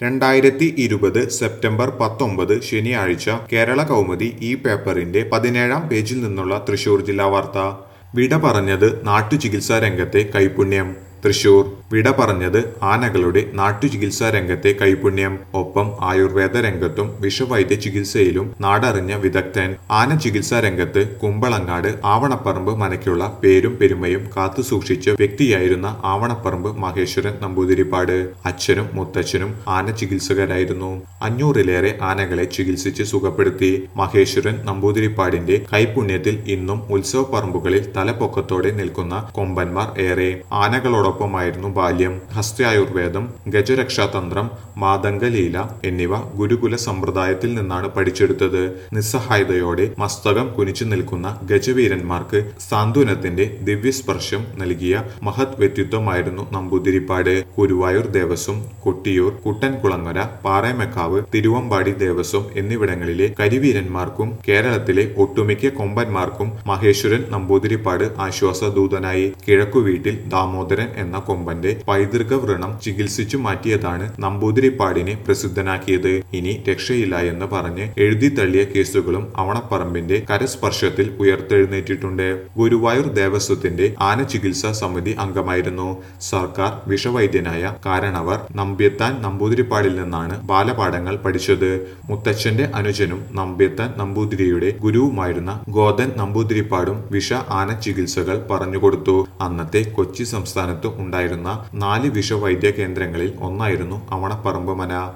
രണ്ടായിരത്തി ഇരുപത് സെപ്റ്റംബർ പത്തൊമ്പത് ശനിയാഴ്ച കേരള കൗമുദി ഈ പേപ്പറിന്റെ പതിനേഴാം പേജിൽ നിന്നുള്ള തൃശൂർ ജില്ലാ വാർത്ത വിട പറഞ്ഞത് നാട്ടുചികിത്സാ രംഗത്തെ കൈപുണ്യം തൃശൂർ വിട പറഞ്ഞത് ആനകളുടെ നാട്ടുചികിത്സാ രംഗത്തെ കൈപുണ്യം ഒപ്പം ആയുർവേദ രംഗത്തും വിഷവൈദ്യ ചികിത്സയിലും നാടറിഞ്ഞ വിദഗ്ധൻ ആന ചികിത്സാ രംഗത്ത് കുമ്പളങ്ങാട് ആവണപ്പറമ്പ് മനയ്ക്കുള്ള പേരും പെരുമയും കാത്തുസൂക്ഷിച്ച വ്യക്തിയായിരുന്ന ആവണപ്പറമ്പ് മഹേശ്വരൻ നമ്പൂതിരിപ്പാട് അച്ഛനും മുത്തച്ഛനും ആന ചികിത്സകരായിരുന്നു അഞ്ഞൂറിലേറെ ആനകളെ ചികിത്സിച്ച് സുഖപ്പെടുത്തി മഹേശ്വരൻ നമ്പൂതിരിപ്പാടിന്റെ കൈപുണ്യത്തിൽ ഇന്നും ഉത്സവ പറമ്പുകളിൽ തലപ്പൊക്കത്തോടെ നിൽക്കുന്ന കൊമ്പന്മാർ ഏറെ ആനകളോടൊപ്പമായിരുന്നു ബാല്യം ഹസ്ത്യായുർവേദം ഗജരക്ഷാതന്ത്രം മാതംഗലീല എന്നിവ ഗുരുകുല സമ്പ്രദായത്തിൽ നിന്നാണ് പഠിച്ചെടുത്തത് നിസ്സഹായതയോടെ മസ്തകം കുനിച്ചു നിൽക്കുന്ന ഗജവീരന്മാർക്ക് സാന്ത്വനത്തിന്റെ ദിവ്യസ്പർശം നൽകിയ മഹത് വ്യക്തിത്വമായിരുന്നു നമ്പൂതിരിപ്പാട് ഗുരുവായൂർ ദേവസ്വം കൊട്ടിയൂർ കുട്ടൻകുളങ്ങര പാറേമക്കാവ് തിരുവമ്പാടി ദേവസ്വം എന്നിവിടങ്ങളിലെ കരിവീരന്മാർക്കും കേരളത്തിലെ ഒട്ടുമിക്ക കൊമ്പന്മാർക്കും മഹേശ്വരൻ നമ്പൂതിരിപ്പാട് ആശ്വാസദൂതനായി കിഴക്കുവീട്ടിൽ ദാമോദരൻ എന്ന കൊമ്പന്റെ പൈതൃക വ്രണം ചികിത്സിച്ചു മാറ്റിയതാണ് നമ്പൂതിരിപ്പാടിനെ പ്രസിദ്ധനാക്കിയത് ഇനി രക്ഷയില്ല എന്ന് പറഞ്ഞ് എഴുതി തള്ളിയ കേസുകളും അവണപ്പറമ്പിന്റെ കരസ്പർശത്തിൽ ഉയർത്തെഴുന്നേറ്റിട്ടുണ്ട് ഗുരുവായൂർ ദേവസ്വത്തിന്റെ ആന ചികിത്സാ സമിതി അംഗമായിരുന്നു സർക്കാർ വിഷവൈദ്യനായ കാരണവർ നമ്പ്യത്താൻ നമ്പൂതിരിപ്പാടിൽ നിന്നാണ് ബാലപാഠങ്ങൾ പഠിച്ചത് മുത്തച്ഛന്റെ അനുജനും നമ്പ്യത്താൻ നമ്പൂതിരിയുടെ ഗുരുവുമായിരുന്ന ഗോതൻ നമ്പൂതിരിപ്പാടും വിഷ ആന ചികിത്സകൾ പറഞ്ഞുകൊടുത്തു അന്നത്തെ കൊച്ചി സംസ്ഥാനത്ത് ഉണ്ടായിരുന്ന നാല് വിഷവൈദ്യ കേന്ദ്രങ്ങളിൽ ഒന്നായിരുന്നു അവണപ്പറമ്പ് മന